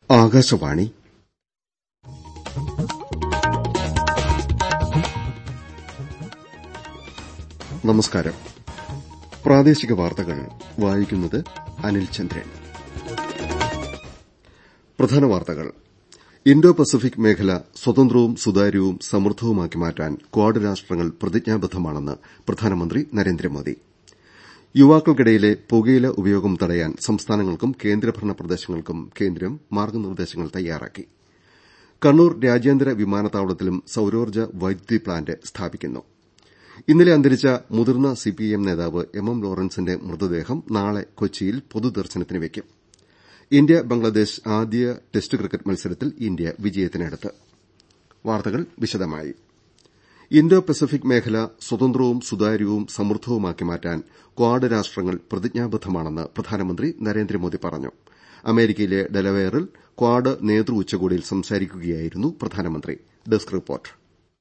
ആകാശവാണി നമസ്കാരം പ്രാദേശിക വാർത്തകൾ വായിക്കുന്നത് അനിൽ ചന്ദ്രൻ പ്രധാന വാർത്തകൾ ഇന്തോ പസഫിക് മേഖല സ്വതന്ത്രവും സുതാര്യവും സമൃദ്ധവുമാക്കി മാറ്റാൻ ക്വാഡ് രാഷ്ട്രങ്ങൾ പ്രതിജ്ഞാബദ്ധമാണെന്ന് പ്രധാനമന്ത്രി നരേന്ദ്രമോദി യുവാക്കൾക്കിടയിലെ പുകയില ഉപയോഗം തടയാൻ സംസ്ഥാനങ്ങൾക്കും കേന്ദ്രഭരണ പ്രദേശങ്ങൾക്കും കേന്ദ്രം മാർഗ്ഗനിർദ്ദേശങ്ങൾ തയ്യാറാക്കി കണ്ണൂർ രാജ്യാന്തര വിമാനത്താവളത്തിലും സൌരോർജ്ജ വൈദ്യുതി പ്ലാന്റ് സ്ഥാപിക്കുന്നു ഇന്നലെ അന്തരിച്ച മുതിർന്ന സിപിഐഎം നേതാവ് എം എം ലോറൻസിന്റെ മൃതദേഹം നാളെ കൊച്ചിയിൽ പൊതുദർശനത്തിന് വയ്ക്കും ഇന്ത്യ ബംഗ്ലാദേശ് ആദ്യ ടെസ്റ്റ് ക്രിക്കറ്റ് മത്സരത്തിൽ ഇന്ത്യ വിജയത്തിനടുത്ത് വാർത്തകൾ വിശദമായി ഇന്തോ പസഫിക് മേഖല സ്വതന്ത്രവും സുതാര്യവും സമൃദ്ധവുമാക്കി മാറ്റാൻ ക്വാഡ് രാഷ്ട്രങ്ങൾ പ്രതിജ്ഞാബദ്ധമാണെന്ന് പ്രധാനമന്ത്രി നരേന്ദ്രമോദി പറഞ്ഞു അമേരിക്കയിലെ ഡെലവെയറിൽ ക്വാഡ് നേതൃ ഉച്ചകോടിയിൽ സംസാരിക്കുകയായിരുന്നു പ്രധാനമന്ത്രി ഡെസ്ക് റിപ്പോർട്ട്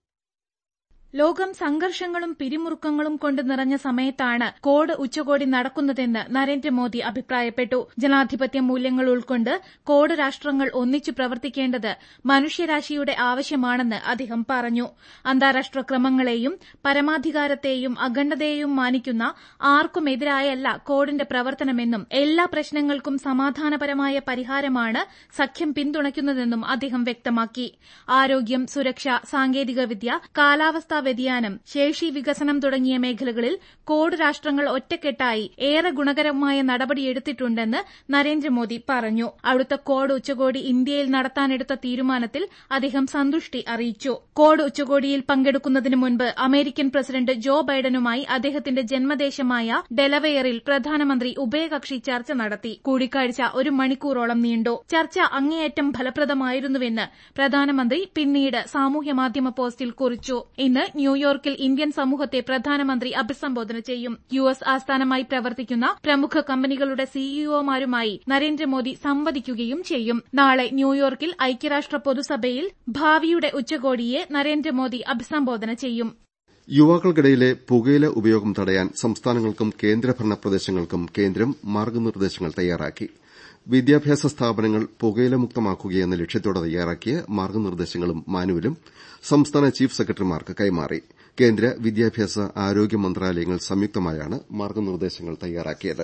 ലോകം സംഘർഷങ്ങളും പിരിമുറുക്കങ്ങളും കൊണ്ട് നിറഞ്ഞ സമയത്താണ് കോഡ് ഉച്ചകോടി നടക്കുന്നതെന്ന് നരേന്ദ്രമോദി അഭിപ്രായപ്പെട്ടു ജനാധിപത്യ മൂല്യങ്ങൾ ഉൾക്കൊണ്ട് കോഡ് രാഷ്ട്രങ്ങൾ ഒന്നിച്ചു പ്രവർത്തിക്കേണ്ടത് മനുഷ്യരാശിയുടെ ആവശ്യമാണെന്ന് അദ്ദേഹം പറഞ്ഞു അന്താരാഷ്ട്ര ക്രമങ്ങളെയും പരമാധികാരത്തെയും അഖണ്ഡതയെയും മാനിക്കുന്ന ആർക്കുമെതിരായല്ല കോഡിന്റെ പ്രവർത്തനമെന്നും എല്ലാ പ്രശ്നങ്ങൾക്കും സമാധാനപരമായ പരിഹാരമാണ് സഖ്യം പിന്തുണയ്ക്കുന്നതെന്നും അദ്ദേഹം വ്യക്തമാക്കി ആരോഗ്യം സുരക്ഷ സാങ്കേതികവിദ്യ കാലാവസ്ഥാ വ്യതിയാനം ശേഷി വികസനം തുടങ്ങിയ മേഖലകളിൽ കോഡ് രാഷ്ട്രങ്ങൾ ഒറ്റക്കെട്ടായി ഏറെ ഗുണകരമായ നടപടിയെടുത്തിട്ടുണ്ടെന്ന് നരേന്ദ്രമോദി പറഞ്ഞു അടുത്ത കോഡ് ഉച്ചകോടി ഇന്ത്യയിൽ നടത്താനെടുത്ത തീരുമാനത്തിൽ അദ്ദേഹം സന്തുഷ്ടി അറിയിച്ചു കോഡ് ഉച്ചകോടിയിൽ പങ്കെടുക്കുന്നതിന് മുൻപ് അമേരിക്കൻ പ്രസിഡന്റ് ജോ ബൈഡനുമായി അദ്ദേഹത്തിന്റെ ജന്മദേശമായ ഡെലവെയറിൽ പ്രധാനമന്ത്രി ഉഭയകക്ഷി ചർച്ച നടത്തി കൂടിക്കാഴ്ച ഒരു മണിക്കൂറോളം നീണ്ടു ചർച്ച അങ്ങേയറ്റം ഫലപ്രദമായിരുന്നുവെന്ന് പ്രധാനമന്ത്രി പിന്നീട് സാമൂഹ്യമാധ്യമ പോസ്റ്റിൽ കുറിച്ചു ഇന്ന് ന്യൂയോർക്കിൽ ഇന്ത്യൻ സമൂഹത്തെ പ്രധാനമന്ത്രി അഭിസംബോധന ചെയ്യും യു എസ് ആസ്ഥാനമായി പ്രവർത്തിക്കുന്ന പ്രമുഖ കമ്പനികളുടെ സിഇഒമാരുമായി നരേന്ദ്രമോദി സംവദിക്കുകയും ചെയ്യും നാളെ ന്യൂയോർക്കിൽ ഐക്യരാഷ്ട്ര പൊതുസഭയിൽ ഭാവിയുടെ ഉച്ചകോടിയെ നരേന്ദ്രമോദി അഭിസംബോധന ചെയ്യും യുവാക്കൾക്കിടയിലെ പുകയില ഉപയോഗം തടയാൻ സംസ്ഥാനങ്ങൾക്കും കേന്ദ്രഭരണ പ്രദേശങ്ങൾക്കും കേന്ദ്രം മാർഗ്ഗനിർദ്ദേശങ്ങൾ തയ്യാറാക്കി വിദ്യാഭ്യാസ സ്ഥാപനങ്ങൾ പുകയിലമുക്തമാക്കുകയെന്ന ലക്ഷ്യത്തോടെ തയ്യാറാക്കിയ മാർഗ്ഗനിർദ്ദേശങ്ങളും മാനുവലും സംസ്ഥാന ചീഫ് സെക്രട്ടറിമാർക്ക് കൈമാറി കേന്ദ്ര വിദ്യാഭ്യാസ ആരോഗ്യ മന്ത്രാലയങ്ങൾ സംയുക്തമായാണ് മാർഗ്ഗനിർദ്ദേശങ്ങൾ തയ്യാറാക്കിയത്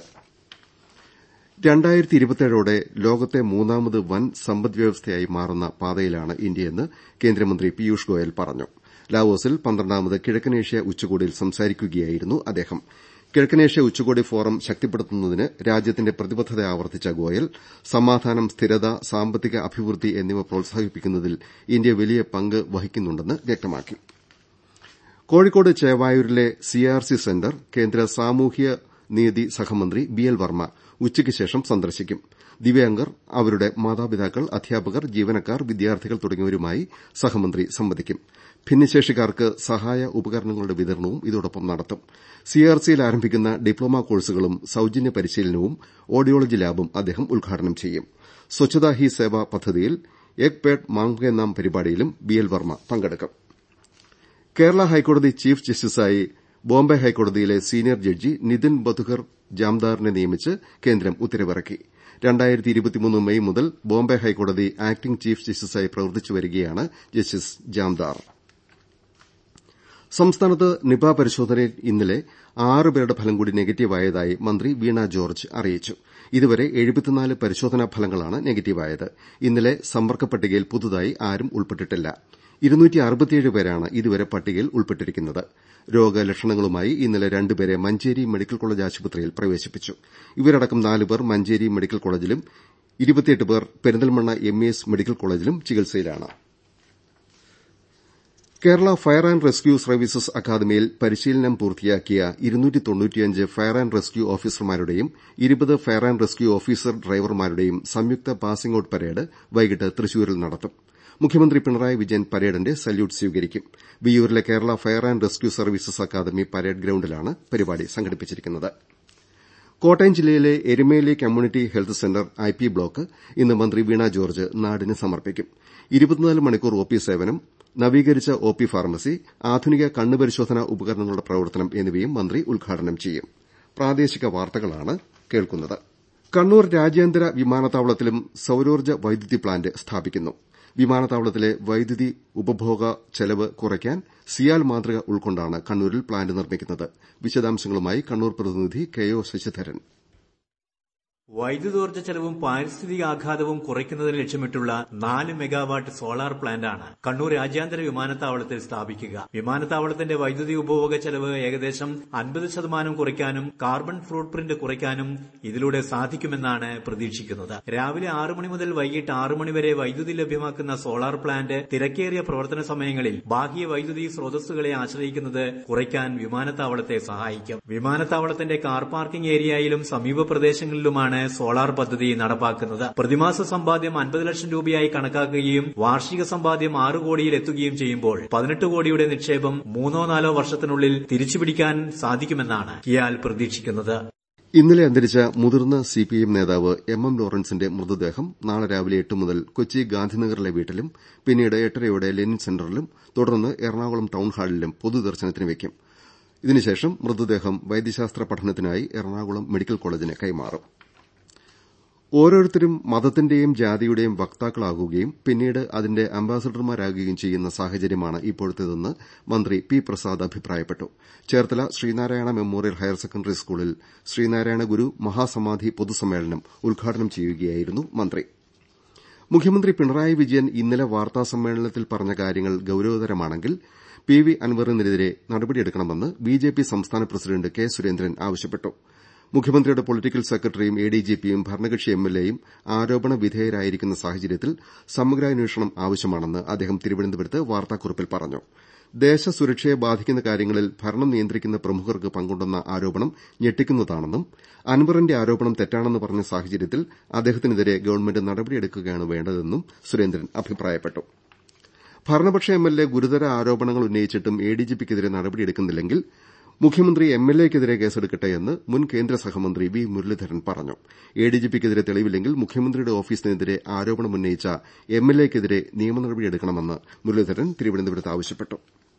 ോടെ ലോകത്തെ മൂന്നാമത് വൻ സമ്പദ്വ്യവസ്ഥയായി മാറുന്ന പാതയിലാണ് ഇന്ത്യയെന്ന് കേന്ദ്രമന്ത്രി പീയൂഷ് ഗോയൽ പറഞ്ഞു ലാവോസിൽ പന്ത്രണ്ടാമത് കിഴക്കനേഷ്യ ഉച്ചകോടിയിൽ സംസാരിക്കുകയായിരുന്നു അദ്ദേഹം കിഴക്കനേഷ്യ ഉച്ചകോടി ഫോറം ശക്തിപ്പെടുത്തുന്നതിന് രാജ്യത്തിന്റെ പ്രതിബദ്ധത ആവർത്തിച്ച ഗോയൽ സമാധാനം സ്ഥിരത സാമ്പത്തിക അഭിവൃദ്ധി എന്നിവ പ്രോത്സാഹിപ്പിക്കുന്നതിൽ ഇന്ത്യ വലിയ പങ്ക് വഹിക്കുന്നുണ്ടെന്ന് വ്യക്തമാക്കി കോഴിക്കോട് ചേവായൂരിലെ സിആർസി സെന്റർ കേന്ദ്ര സാമൂഹ്യ നീതി സഹമന്ത്രി ബി എൽ വർമ്മ ഉച്ചയ്ക്ക് ശേഷം സന്ദർശിക്കും ദിവ്യാംഗർ അവരുടെ മാതാപിതാക്കൾ അധ്യാപകർ ജീവനക്കാർ വിദ്യാർത്ഥികൾ തുടങ്ങിയവരുമായി സഹമന്ത്രി സംവദിക്കും ഭിന്നശേഷിക്കാർക്ക് സഹായ ഉപകരണങ്ങളുടെ വിതരണവും ഇതോടൊപ്പം നടത്തും സിആർസിയിൽ ആരംഭിക്കുന്ന ഡിപ്ലോമ കോഴ്സുകളും സൌജന്യ പരിശീലനവും ഓഡിയോളജി ലാബും അദ്ദേഹം ഉദ്ഘാടനം ചെയ്യും സ്വച്ഛതാ ഹി സേവ പദ്ധതിയിൽ ഏക് പേഡ് മാംഗേ നാം പരിപാടിയിലും ബി എൽ വർമ്മ പങ്കെടുക്കും കേരള ഹൈക്കോടതി ചീഫ് ജസ്റ്റിസായി ബോംബെ ഹൈക്കോടതിയിലെ സീനിയർ ജഡ്ജി നിതിൻ ബതുകർ ജാംദാറിനെ നിയമിച്ച് കേന്ദ്രം ഉത്തരവിറക്കി മെയ് മുതൽ ബോംബെ ഹൈക്കോടതി ആക്ടിംഗ് ചീഫ് ജസ്റ്റിസായി പ്രവർത്തിച്ചുവരികയാണ് ജസ്റ്റിസ് ജാംദാർ സംസ്ഥാനത്ത് നിപ പരിശോധനയിൽ ഇന്നലെ ആറ് പേരുടെ ഫലം കൂടി നെഗറ്റീവായതായി മന്ത്രി വീണ ജോർജ് അറിയിച്ചു ഇതുവരെ പരിശോധനാ ഫലങ്ങളാണ് നെഗറ്റീവായത് ഇന്നലെ സമ്പർക്ക പട്ടികയിൽ പുതുതായി ആരും ഉൾപ്പെട്ടിട്ടില്ല പേരാണ് ഇതുവരെ പട്ടികയിൽ ഉൾപ്പെട്ടിരിക്കുന്നത് രോഗലക്ഷണങ്ങളുമായി ഇന്നലെ രണ്ടുപേരെ മഞ്ചേരി മെഡിക്കൽ കോളേജ് ആശുപത്രിയിൽ പ്രവേശിപ്പിച്ചു ഇവരടക്കം നാലുപേർ മഞ്ചേരി മെഡിക്കൽ കോളേജിലും പേർ Perinthalmanna M E S medical കോളേജിലും ചികിത്സയിലാണ് Kerala fire and rescue services അക്കാദമിയിൽ പരിശീലനം പൂർത്തിയാക്കിയ ഫയർ ആന്റ് റെസ്ക്യൂ ഓഫീസർമാരുടെയും ഇരുപത് ഫയർ ആന്റ് റെസ്ക്യൂ ഓഫീസർ ഡ്രൈവർമാരുടെയും സംയുക്ത പാസിംഗ് ഔട്ട് പരേഡ് വൈകിട്ട് തൃശൂരിൽ നടത്തും മുഖ്യമന്ത്രി പിണറായി വിജയൻ പരേഡിന്റെ സല്യൂട്ട് സ്വീകരിക്കും വിയ്യൂരിലെ Kerala fire and rescue services academy parade ഗ്രൌണ്ടിലാണ് പരിപാടി സംഘടിപ്പിച്ചിരിക്കുന്നത് കോട്ടയം ജില്ലയിലെ Erumeli community health centre I P block ഇന്ന് മന്ത്രി വീണ ജോർജ് നാടിന് സമർപ്പിക്കും മണിക്കൂർ ഒ പി സേവനം നവീകരിച്ച ഒ പി ഫാർമസി ആധുനിക കണ്ണ് പരിശോധനാ ഉപകരണങ്ങളുടെ പ്രവർത്തനം എന്നിവയും മന്ത്രി ഉദ്ഘാടനം ചെയ്യും കണ്ണൂർ രാജ്യാന്തര വിമാനത്താവളത്തിലും സൌരോർജ്ജ വൈദ്യുതി പ്ലാന്റ് സ്ഥാപിക്കുന്നു വിമാനത്താവളത്തിലെ വൈദ്യുതി ഉപഭോഗ ചെലവ് കുറയ്ക്കാൻ സിയാൽ മാതൃക ഉൾക്കൊണ്ടാണ് കണ്ണൂരിൽ പ്ലാന്റ് നിർമ്മിക്കുന്നത് വിശദാംശങ്ങളുമായി കണ്ണൂർ പ്രതിനിധി കെ ഒ ശശിധരൻ വൈദ്യുതോർജ്ജ ചെലവും പാരിസ്ഥിതിക ആഘാതവും കുറയ്ക്കുന്നതിന് ലക്ഷ്യമിട്ടുള്ള നാല് മെഗാവാട്ട് സോളാർ പ്ലാന്റാണ് കണ്ണൂർ രാജ്യാന്തര വിമാനത്താവളത്തിൽ സ്ഥാപിക്കുക വിമാനത്താവളത്തിന്റെ വൈദ്യുതി ഉപഭോഗ ചെലവ് ഏകദേശം അൻപത് ശതമാനം കുറയ്ക്കാനും കാർബൺ ഫുട് പ്രിന്റ് കുറയ്ക്കാനും ഇതിലൂടെ സാധിക്കുമെന്നാണ് പ്രതീക്ഷിക്കുന്നത് രാവിലെ ആറ് മണി മുതൽ വൈകിട്ട് ആറ് മണി വരെ വൈദ്യുതി ലഭ്യമാക്കുന്ന സോളാർ പ്ലാന്റ് തിരക്കേറിയ പ്രവർത്തന സമയങ്ങളിൽ ബാഹ്യ വൈദ്യുതി സ്രോതസ്സുകളെ ആശ്രയിക്കുന്നത് കുറയ്ക്കാൻ വിമാനത്താവളത്തെ സഹായിക്കും വിമാനത്താവളത്തിന്റെ കാർ പാർക്കിംഗ് ഏരിയയിലും സമീപ പ്രദേശങ്ങളിലുമാണ് സോളാർ പദ്ധതി നടപ്പാക്കുന്നത് പ്രതിമാസ സമ്പാദ്യം അൻപത് ലക്ഷം രൂപയായി കണക്കാക്കുകയും വാർഷിക സമ്പാദ്യം ആറ് കോടിയിൽ എത്തുകയും ചെയ്യുമ്പോൾ പതിനെട്ട് കോടിയുടെ നിക്ഷേപം മൂന്നോ നാലോ വർഷത്തിനുള്ളിൽ തിരിച്ചുപിടിക്കാൻ സാധിക്കുമെന്നാണ് കിയാൽ പ്രതീക്ഷിക്കുന്നത് ഇന്നലെ അന്തരിച്ച മുതിർന്ന സിപിഐഎം നേതാവ് എം എം ലോറൻസിന്റെ മൃതദേഹം നാളെ രാവിലെ എട്ട് മുതൽ കൊച്ചി ഗാന്ധിനഗറിലെ വീട്ടിലും പിന്നീട് എട്ടരയോടെ ലെനിൻ സെന്ററിലും തുടർന്ന് എറണാകുളം ടൌൺഹാളിലും പൊതുദർശനത്തിന് വയ്ക്കും ഇതിനുശേഷം മൃതദേഹം വൈദ്യശാസ്ത്ര പഠനത്തിനായി എറണാകുളം മെഡിക്കൽ കോളേജിന് കൈമാറും ഓരോരുത്തരും മതത്തിന്റെയും ജാതിയുടെയും വക്താക്കളാകുകയും പിന്നീട് അതിന്റെ അംബാസഡർമാരാകുകയും ചെയ്യുന്ന സാഹചര്യമാണ് ഇപ്പോഴത്തേതെന്ന് മന്ത്രി പി പ്രസാദ് അഭിപ്രായപ്പെട്ടു Cherthala Sreenarayana memorial higher secondary സ്കൂളിൽ ശ്രീനാരായണ ഗുരു മഹാസമാധി പൊതുസമ്മേളനം ഉദ്ഘാടനം ചെയ്യുകയായിരുന്നു മന്ത്രി മുഖ്യമന്ത്രി പിണറായി വിജയൻ ഇന്നലെ വാർത്താസമ്മേളനത്തിൽ പറഞ്ഞ കാര്യങ്ങൾ ഗൌരവതരമാണെങ്കിൽ പി വി അൻവറിനെതിരെ നടപടിയെടുക്കണമെന്ന് ബിജെപി സംസ്ഥാന പ്രസിഡന്റ് കെ സുരേന്ദ്രൻ ആവശ്യപ്പെട്ടു മുഖ്യമന്ത്രിയുടെ പൊളിറ്റിക്കൽ സെക്രട്ടറിയും എഡിജിപിയും ഭരണകക്ഷി എംഎൽഎയും ആരോപണ വിധേയരായിരിക്കുന്ന സാഹചര്യത്തിൽ സമഗ്രാന്വേഷണം ആവശ്യമാണെന്ന് അദ്ദേഹം തിരുവനന്തപുരത്ത് വാർത്താക്കുറിപ്പിൽ പറഞ്ഞു ദേശസുരക്ഷയെ ബാധിക്കുന്ന കാര്യങ്ങളിൽ ഭരണം നിയന്ത്രിക്കുന്ന പ്രമുഖർക്ക് പങ്കുണ്ടെന്ന ആരോപണം ഞെട്ടിക്കുന്നതാണെന്നും അൻവറിന്റെ ആരോപണം തെറ്റാണെന്ന് പറഞ്ഞ സാഹചര്യത്തിൽ അദ്ദേഹത്തിനെതിരെ ഗവൺമെന്റ് നടപടിയെടുക്കുകയാണ് വേണ്ടതെന്നും സുരേന്ദ്രൻ അഭിപ്രായപ്പെട്ടു ഭരണപക്ഷ എംഎൽഎ ഗുരുതര ആരോപണങ്ങൾ ഉന്നയിച്ചിട്ടും എഡിജിപിക്കെതിരെ നടപടിയെടുക്കുന്നില്ലെങ്കിൽ മുഖ്യമന്ത്രി എംഎൽഎക്കെതിരെ കേസെടുക്കട്ടെയെന്ന് മുൻ കേന്ദ്ര സഹമന്ത്രി വി മുരളീധരൻ പറഞ്ഞു എഡിജിപിക്കെതിരെ തെളിവില്ലെങ്കിൽ മുഖ്യമന്ത്രിയുടെ ഓഫീസിനെതിരെ ആരോപണമുന്നയിച്ച എംഎൽഎക്കെതിരെ നിയമനടപടിയെടുക്കണമെന്ന് മുരളീധരൻ തിരുവനന്തപുരത്ത് ആവശ്യപ്പെട്ടു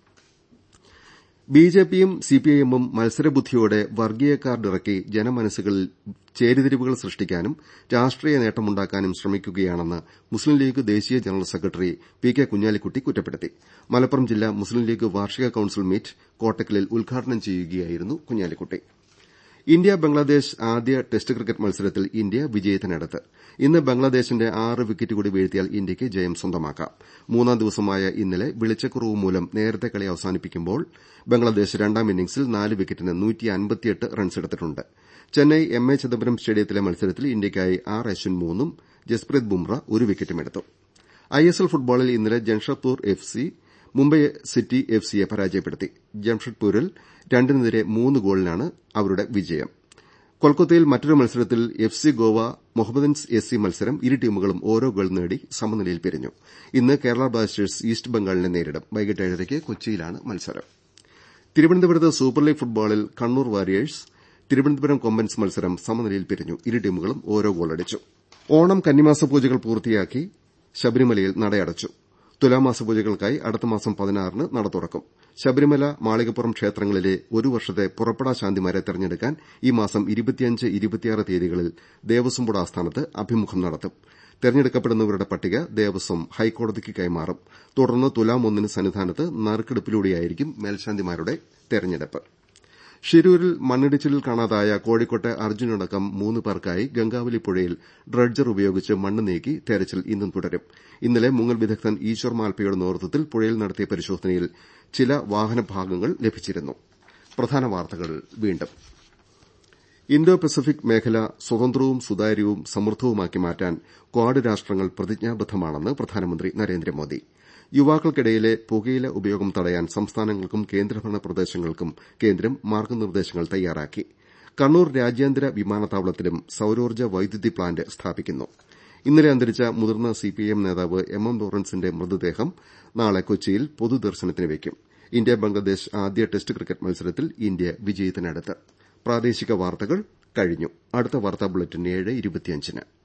ബിജെപിയും സിപിഐഎമ്മും മത്സരബുദ്ധിയോടെ വർഗീയ കാർഡിറക്കി ജനമനസ്സുകളിൽ ചേരിതിരിവുകൾ സൃഷ്ടിക്കാനും രാഷ്ട്രീയ നേട്ടമുണ്ടാക്കാനും ശ്രമിക്കുകയാണെന്ന് മുസ്ലിം ലീഗ് ദേശീയ general secretary P K Kunhalikutty കുറ്റപ്പെടുത്തി മലപ്പുറം ജില്ലാ മുസ്ലിം ലീഗ് വാർഷിക കൌൺസിൽ മീറ്റ് കോട്ടക്കലിൽ ഉദ്ഘാടനം ചെയ്യുകയായിരുന്നു കുഞ്ഞാലിക്കുട്ടി ഇന്ത്യ ബംഗ്ലാദേശ് ആദ്യ ടെസ്റ്റ് ക്രിക്കറ്റ് മത്സരത്തിൽ ഇന്ത്യ വിജയത്തിനടുത്ത് ഇന്ന് ബംഗ്ലാദേശിന്റെ ആറ് വിക്കറ്റ് കൂടി വീഴ്ത്തിയാൽ ഇന്ത്യയ്ക്ക് ജയം സ്വന്തമാക്കാം മൂന്നാം ദിവസമായ ഇന്നലെ വെളിച്ചക്കുറവ് മൂലം നേരത്തെ കളി അവസാനിപ്പിക്കുമ്പോൾ ബംഗ്ലാദേശ് രണ്ടാം ഇന്നിംഗ്സിൽ നാല് വിക്കറ്റിന് റൺസെടുത്തിട്ടുണ്ട് ചെന്നൈ എം എ ചിദംബരം സ്റ്റേഡിയത്തിലെ മത്സരത്തിൽ ഇന്ത്യയ്ക്കായി ആർ അശ്വിൻ മൂന്നും ജസ്പ്രീത് ബുംറ ഒരു വിക്കറ്റുമെടുത്തു ഐഎസ്എൽ ഫുട്ബോളിൽ ഇന്നലെ Jamshedpur F C Mumbai city F സിയെ പരാജയപ്പെടുത്തി ജംഷഡ്പൂരിൽ രണ്ടിനെതിരെ മൂന്ന് ഗോളിനാണ് അവരുടെ വിജയം കൊൽക്കത്തയിൽ മറ്റൊരു മത്സരത്തിൽ F C Goa Mohammedans S C മത്സരം ഇരു ടീമുകളും ഓരോ ഗോൾ നേടി സമനിലയിൽ പിരിഞ്ഞു ഇന്ന് കേരള ബ്ലാസ്റ്റേഴ്സ് ഈസ്റ്റ് ബംഗാളിനെ നേരിടും വൈകിട്ട് ഏഴരയ്ക്ക് കൊച്ചിയിലാണ് മത്സരം തിരുവനന്തപുരത്ത് സൂപ്പർ ലീഗ് ഫുട്ബോളിൽ കണ്ണൂർ വാരിയേഴ്സ് തിരുവനന്തപുരം കൊമ്പൻസ് മത്സരം സമനിലയിൽ പിരിഞ്ഞു ഇരു ടീമുകളും ഓരോ ഗോളടിച്ചു ഓണം കന്നിമാസ പൂജകൾ പൂർത്തിയാക്കി ശബരിമലയിൽ നടയടച്ചു തുലാമാസ പൂജകൾക്കായി അടുത്ത മാസം പതിനാറിന് നട തുറക്കും ശബരിമല മാളികപ്പുറം ക്ഷേത്രങ്ങളിലെ ഒരു വർഷത്തെ പുറപ്പെടാ ശാന്തിമാരെ തെരഞ്ഞെടുക്കാൻ ഈ മാസം തീയതികളിൽ ദേവസ്വം ബോർഡ് ആസ്ഥാനത്ത് അഭിമുഖം നടത്തും തെരഞ്ഞെടുക്കപ്പെടുന്നവരുടെ പട്ടിക ദേവസ്വം ഹൈക്കോടതിക്ക് കൈമാറും തുടർന്ന് തുലാം ഒന്നിന് സന്നിധാനത്ത് നറുക്കെടുപ്പിലൂടെയായിരിക്കും മേൽശാന്തിമാരുടെ തെരഞ്ഞെടുപ്പ് ഷിരൂരിൽ മണ്ണിടിച്ചിലിൽ കാണാതായ കോഴിക്കോട്ടെ അർജുനടക്കം മൂന്ന് പേർക്കായി ഗംഗാവലി പുഴയിൽ ഡ്രഡ്ജർ ഉപയോഗിച്ച് മണ്ണ് നീക്കി തെരച്ചിൽ ഇന്നും തുടരും ഇന്നലെ മുങ്ങൽ വിദഗ്ധൻ ഈശ്വർ മാൽപ്പയുടെ നേതൃത്വത്തിൽ പുഴയിൽ നടത്തിയ പരിശോധനയിൽ ചില വാഹനഭാഗങ്ങൾ ലഭിച്ചിരുന്നു പ്രധാന വാർത്തകൾ വീണ്ടും ഇന്തോ പസഫിക് മേഖല സ്വതന്ത്രവും സുതാര്യവും സമൃദ്ധവുമാക്കി മാറ്റാൻ ക്വാഡ് രാഷ്ട്രങ്ങൾ പ്രതിജ്ഞാബദ്ധമാണെന്ന് പ്രധാനമന്ത്രി നരേന്ദ്രമോദി യുവാക്കൾക്കിടയിലെ പുകയില ഉപയോഗം തടയാൻ സംസ്ഥാനങ്ങൾക്കും കേന്ദ്രഭരണ പ്രദേശങ്ങൾക്കും കേന്ദ്രം മാർഗ്ഗനിർദ്ദേശങ്ങൾ തയ്യാറാക്കി കണ്ണൂർ രാജ്യാന്തര വിമാനത്താവളത്തിലും സൌരോർജ്ജ വൈദ്യുതി പ്ലാന്റ് സ്ഥാപിക്കുന്നു ഇന്നലെ അന്തരിച്ച മുതിർന്ന സിപിഐഎം നേതാവ് എം എം ലോറൻസിന്റെ മൃതദേഹം നാളെ കൊച്ചിയിൽ പൊതുദർശനത്തിന് വയ്ക്കും ഇന്ത്യ ബംഗ്ലാദേശ് ആദ്യ ടെസ്റ്റ് ക്രിക്കറ്റ് മത്സരത്തിൽ ഇന്ത്യ വിജയത്തിനടുത്ത് പ്രാദേശിക വാർത്തകൾ കഴിഞ്ഞു അടുത്ത വാർത്താ ബുള്ളറ്റിൻ ഏഴ് ഇരുപത്തിയഞ്ചിന്